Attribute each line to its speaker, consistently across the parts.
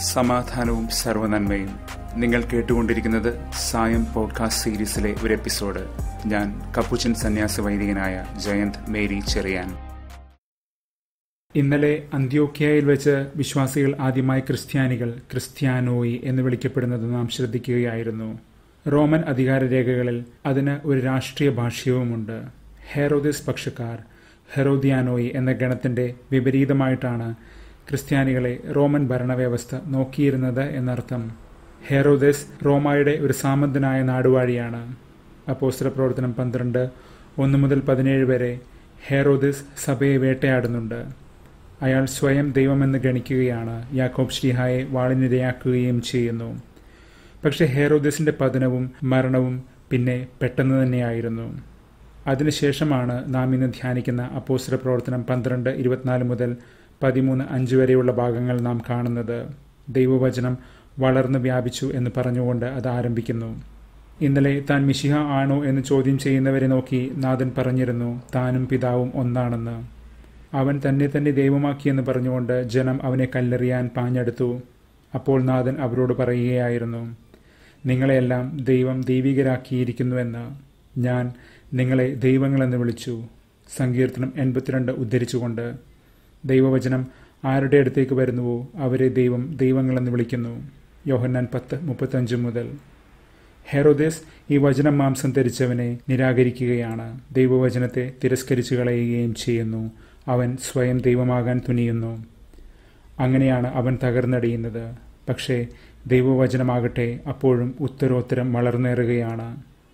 Speaker 1: സമാധാനവും സർവനന്മയും നിങ്ങൾ കേട്ടുകൊണ്ടിരിക്കുന്നത് സായം പോഡ്കാസ്റ്റ് സീരീസിലെ ഒരു എപ്പിസോഡ് ഞാൻ കപ്പുച്ചൻ സന്യാസ വൈദികനായ ജയന്ത് മേരി ചെറിയാൻ
Speaker 2: ഇന്നലെ അന്ത്യോക്യയിൽ വെച്ച് വിശ്വാസികൾ ആദ്യമായി ക്രിസ്ത്യാനികൾ ക്രിസ്ത്യാനോയി എന്ന് വിളിക്കപ്പെടുന്നത് നാം ശ്രദ്ധിക്കുകയായിരുന്നു റോമൻ അധികാരരേഖകളിൽ അതിന് ഒരു രാഷ്ട്രീയ ഭാഷ്യവുമുണ്ട് ഹെറോദിസ് പക്ഷക്കാർ ഹെറോദിയാനോയി എന്ന ഗണത്തിന്റെ വിപരീതമായിട്ടാണ് ക്രിസ്ത്യാനികളെ റോമൻ ഭരണവ്യവസ്ഥ നോക്കിയിരുന്നത് എന്നർത്ഥം ഹെറോദിസ് റോമായുടെ ഒരു സാമന്തനായ നാടുവാഴിയാണ് അപ്പോസ്തല പ്രവർത്തനം പന്ത്രണ്ട് ഒന്ന് മുതൽ പതിനേഴ് വരെ ഹെറോദിസ് സഭയെ വേട്ടയാടുന്നുണ്ട് അയാൾ സ്വയം ദൈവമെന്ന് ഗണിക്കുകയാണ് യാക്കോബ് ശ്രീഹായെ വാളിനിരയാക്കുകയും ചെയ്യുന്നു പക്ഷെ ഹേറോദിസിന്റെ പതനവും മരണവും പിന്നെ പെട്ടെന്ന് തന്നെയായിരുന്നു അതിനുശേഷമാണ് നാം ഇന്ന് ധ്യാനിക്കുന്ന അപ്പോസ്തല പ്രവർത്തനം പന്ത്രണ്ട് ഇരുപത്തിനാല് മുതൽ പതിമൂന്ന് അഞ്ച് വരെയുള്ള ഭാഗങ്ങൾ നാം കാണുന്നത് ദൈവവചനം വളർന്നു വ്യാപിച്ചു എന്ന് പറഞ്ഞുകൊണ്ട് അത് ആരംഭിക്കുന്നു ഇന്നലെ താൻ മിഷിഹ ആണോ എന്ന് ചോദ്യം ചെയ്യുന്നവരെ നോക്കി നാഥൻ പറഞ്ഞിരുന്നു താനും പിതാവും ഒന്നാണെന്ന് അവൻ തന്നെ തന്നെ ദൈവമാക്കിയെന്ന് പറഞ്ഞുകൊണ്ട് ജനം അവനെ കല്ലെറിയാൻ പാഞ്ഞെടുത്തു അപ്പോൾ നാഥൻ അവരോട് പറയുകയായിരുന്നു നിങ്ങളെയെല്ലാം ദൈവം ദൈവികരാക്കിയിരിക്കുന്നുവെന്ന് ഞാൻ നിങ്ങളെ ദൈവങ്ങളെന്ന് വിളിച്ചു സങ്കീർത്തനം എൺപത്തിരണ്ട് ഉദ്ധരിച്ചുകൊണ്ട് ദൈവവചനം ആരുടെ അടുത്തേക്ക് വരുന്നുവോ അവരെ ദൈവം ദൈവങ്ങളെന്ന് വിളിക്കുന്നു യോഹന്നാൻ പത്ത് മുപ്പത്തഞ്ച് മുതൽ ഹെറോദേസ് ഈ വചനം മാംസം ധരിച്ചവനെ നിരാകരിക്കുകയാണ് ദൈവവചനത്തെ തിരസ്കരിച്ചു കളയുകയും ചെയ്യുന്നു അവൻ സ്വയം ദൈവമാകാൻ തുനിയുന്നു അങ്ങനെയാണ് അവൻ തകർന്നടിയുന്നത് പക്ഷേ ദൈവവചനമാകട്ടെ അപ്പോഴും ഉത്തരോത്തരം വളർന്നേറുകയാണ്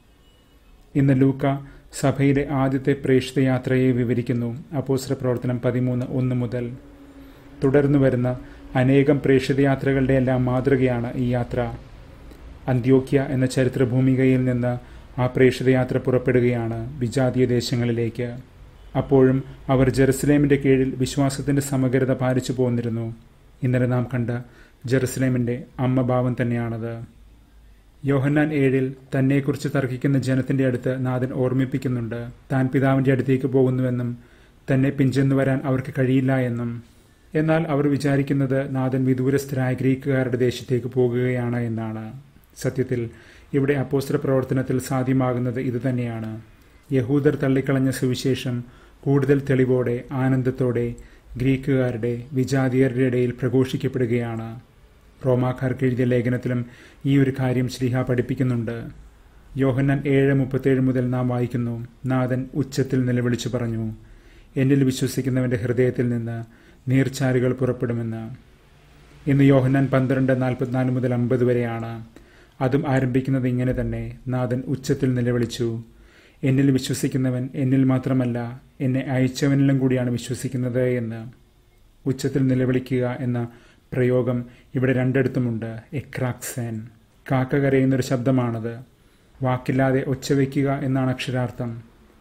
Speaker 2: ഇന്ന് ലൂക്ക സഭയിലെ ആദ്യത്തെ പ്രേക്ഷിത യാത്രയെ വിവരിക്കുന്നു അപ്പോസ്ര പ്രവർത്തനം പതിമൂന്ന് ഒന്ന് മുതൽ തുടർന്നു വരുന്ന അനേകം പ്രേക്ഷിത യാത്രകളുടെ എല്ലാം മാതൃകയാണ് ഈ യാത്ര അന്ത്യോക്യ എന്ന ചരിത്രഭൂമികയിൽ നിന്ന് ആ പ്രേക്ഷിതയാത്ര പുറപ്പെടുകയാണ് വിജാതീയ ദേശങ്ങളിലേക്ക് അപ്പോഴും അവർ ജെറുസലേമിന്റെ കീഴിൽ വിശ്വാസത്തിന്റെ സമഗ്രത പാലിച്ചു പോന്നിരുന്നു ഇന്നലെ നാം കണ്ട ജെറുസലേമിന്റെ അമ്മഭാവം തന്നെയാണത് യോഹന്നാൻ ഏഴിൽ തന്നെക്കുറിച്ച് തർക്കിക്കുന്ന ജനത്തിന്റെ അടുത്ത് നാഥൻ ഓർമ്മിപ്പിക്കുന്നുണ്ട് താൻ പിതാവിന്റെ അടുത്തേക്ക് പോകുന്നുവെന്നും തന്നെ പിഞ്ചെന്നു വരാൻ അവർക്ക് കഴിയില്ല എന്നും എന്നാൽ അവർ വിചാരിക്കുന്നത് നാഥൻ വിദൂരസ്ഥരായ ഗ്രീക്കുകാരുടെ ദേശത്തേക്ക് പോകുകയാണ് എന്നാണ് സത്യത്തിൽ ഇവിടെ അപ്പോസ്ത്ര പ്രവർത്തനത്തിൽ സാധ്യമാകുന്നത് ഇതുതന്നെയാണ് യഹൂദർ തള്ളിക്കളഞ്ഞ സുവിശേഷം കൂടുതൽ തെളിവോടെ ആനന്ദത്തോടെ ഗ്രീക്കുകാരുടെ വിജാതീയരുടെ ഇടയിൽ പ്രഘോഷിക്കപ്പെടുകയാണ് റോമാക്കാർക്ക് എഴുതിയ ലേഖനത്തിലും ഈ ഒരു കാര്യം ശ്രീഹ പഠിപ്പിക്കുന്നുണ്ട് യോഹന്നാൻ ഏഴ് മുപ്പത്തേഴ് മുതൽ നാം വായിക്കുന്നു നാഥൻ ഉച്ചത്തിൽ നിലവിളിച്ചു പറഞ്ഞു എന്നിൽ വിശ്വസിക്കുന്നവന്റെ ഹൃദയത്തിൽ നിന്ന് നീർച്ചാലുകൾ പുറപ്പെടുമെന്ന് ഇന്ന് യോഹന്നാൻ പന്ത്രണ്ട് നാൽപ്പത്തിനാല് മുതൽ അമ്പത് വരെയാണ് അതും ആരംഭിക്കുന്നത് ഇങ്ങനെ തന്നെ നാഥൻ ഉച്ചത്തിൽ നിലവിളിച്ചു എന്നിൽ വിശ്വസിക്കുന്നവൻ എന്നിൽ മാത്രമല്ല എന്നെ അയച്ചവനിലും കൂടിയാണ് വിശ്വസിക്കുന്നത് എന്ന് ഉച്ചത്തിൽ നിലവിളിക്കുക എന്ന പ്രയോഗം ഇവിടെ രണ്ടിടത്തുമുണ്ട് എക്രാക്സേൻ കാക്ക കരയുന്നൊരു ശബ്ദമാണത് വാക്കില്ലാതെ ഒച്ചവെക്കുക എന്നാണ് അക്ഷരാർത്ഥം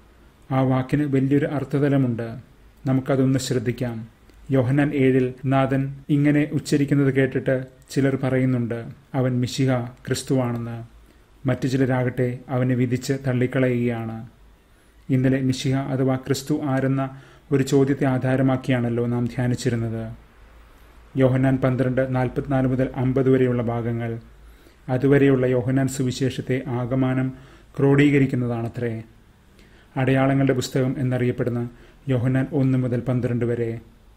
Speaker 2: ആ വാക്കിന് വലിയൊരു അർത്ഥതലമുണ്ട് നമുക്കതൊന്ന് ശ്രദ്ധിക്കാം യോഹനാൻ ഏഴിൽ നാഥൻ ഇങ്ങനെ ഉച്ചരിക്കുന്നത് കേട്ടിട്ട് ചിലർ പറയുന്നുണ്ട് അവൻ മിശിഹ ക്രിസ്തുവാണെന്ന് മറ്റു ചിലരാകട്ടെ അവനെ വിധിച്ച് തള്ളിക്കളയുകയാണ് ഇന്നലെ മിശിഹ അഥവാ ക്രിസ്തു ആരെന്ന ഒരു ചോദ്യത്തെ ആധാരമാക്കിയാണല്ലോ നാം ധ്യാനിച്ചിരുന്നത് യോഹനാൻ പന്ത്രണ്ട് നാൽപ്പത്തിനാല് മുതൽ അമ്പത് വരെയുള്ള ഭാഗങ്ങൾ അതുവരെയുള്ള യോഹനാൻ സുവിശേഷത്തെ ആകമാനം ക്രോഡീകരിക്കുന്നതാണത്രേ അടയാളങ്ങളുടെ പുസ്തകം എന്നറിയപ്പെടുന്ന യോഹനാൻ ഒന്ന് മുതൽ പന്ത്രണ്ട് വരെ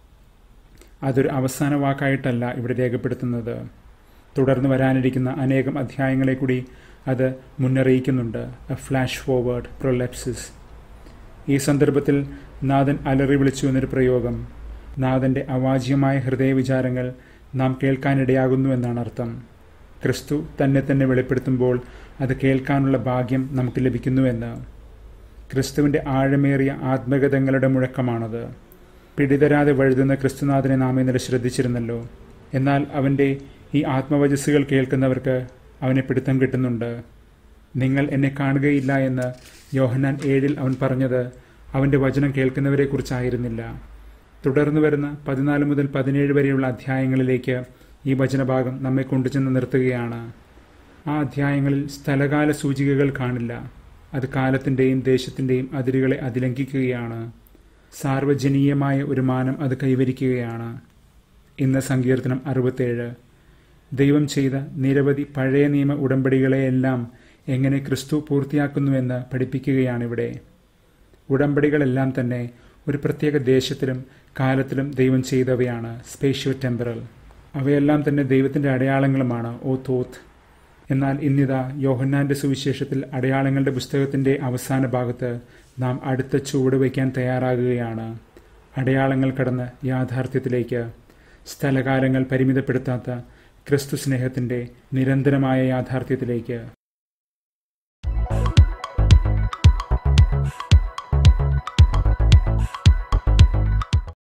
Speaker 2: അതൊരു അവസാന വാക്കായിട്ടല്ല ഇവിടെ രേഖപ്പെടുത്തുന്നത് തുടർന്ന് വരാനിരിക്കുന്ന അനേകം അധ്യായങ്ങളെ കൂടി അത് മുന്നറിയിക്കുന്നുണ്ട് എ ഫ്ലാഷ് ഫോർവേഡ് പ്രൊലെപ്സിസ് ഈ സന്ദർഭത്തിൽ നാഥൻ അലറി വിളിച്ചു എന്നൊരു പ്രയോഗം നാഥന്റെ അവാജ്യമായ ഹൃദയവിചാരങ്ങൾ നാം കേൾക്കാനിടയാകുന്നു എന്നാണ് അർത്ഥം ക്രിസ്തു തന്നെ തന്നെ വെളിപ്പെടുത്തുമ്പോൾ അത് കേൾക്കാനുള്ള ഭാഗ്യം നമുക്ക് ലഭിക്കുന്നുവെന്ന് ക്രിസ്തുവിന്റെ ആഴമേറിയ ആത്മഗതങ്ങളുടെ മുഴക്കമാണത് പിടിതരാതെ വഴുതുന്ന ക്രിസ്തുനാഥനെ നാം ഇന്നലെ ശ്രദ്ധിച്ചിരുന്നല്ലോ എന്നാൽ അവന്റെ ഈ ആത്മവചസ്സുകൾ കേൾക്കുന്നവർക്ക് അവനെ പിടുത്തം കിട്ടുന്നുണ്ട് നിങ്ങൾ എന്നെ കാണുകയില്ല എന്ന് യോഹന്നാൻ ഏഴിൽ അവൻ പറഞ്ഞത് അവന്റെ വചനം കേൾക്കുന്നവരെക്കുറിച്ചായിരുന്നില്ല തുടർന്നു വരുന്ന പതിനാല് മുതൽ പതിനേഴ് വരെയുള്ള അധ്യായങ്ങളിലേക്ക് ഈ വചനഭാഗം നമ്മെ കൊണ്ടുചെന്ന് നിർത്തുകയാണ് ആ അധ്യായങ്ങളിൽ സ്ഥലകാല സൂചികകൾ കാണില്ല അത് കാലത്തിൻ്റെയും ദേശത്തിൻ്റെയും അതിരുകളെ അതിലംഘിക്കുകയാണ് സാർവജനീയമായ ഒരു മാനം അത് കൈവരിക്കുകയാണ് ഇന്ന് സങ്കീർത്തനം അറുപത്തേഴ് ദൈവം ചെയ്ത നിരവധി പഴയ നിയമ ഉടമ്പടികളെയെല്ലാം എങ്ങനെ ക്രിസ്തു പൂർത്തിയാക്കുന്നുവെന്ന് പഠിപ്പിക്കുകയാണിവിടെ ഉടമ്പടികളെല്ലാം തന്നെ ഒരു പ്രത്യേക ദേശത്തിലും കാലത്തിലും ദൈവം ചെയ്തവയാണ് സ്പേഷ്യോ ടെമ്പറൽ അവയെല്ലാം തന്നെ ദൈവത്തിന്റെ അടയാളങ്ങളുമാണ് ഓ തോത്ത് എന്നാൽ ഇന്നിതാ യോഹന്നാന്റെ സുവിശേഷത്തിൽ അടയാളങ്ങളുടെ പുസ്തകത്തിന്റെ അവസാന ഭാഗത്ത് നാം അടുത്ത ചുവട് വയ്ക്കാൻ തയ്യാറാകുകയാണ് അടയാളങ്ങൾ കടന്ന് യാഥാർത്ഥ്യത്തിലേക്ക് സ്ഥലകാലങ്ങൾ പരിമിതപ്പെടുത്താത്ത ക്രിസ്തു സ്നേഹത്തിന്റെ നിരന്തരമായ യാഥാർത്ഥ്യത്തിലേക്ക്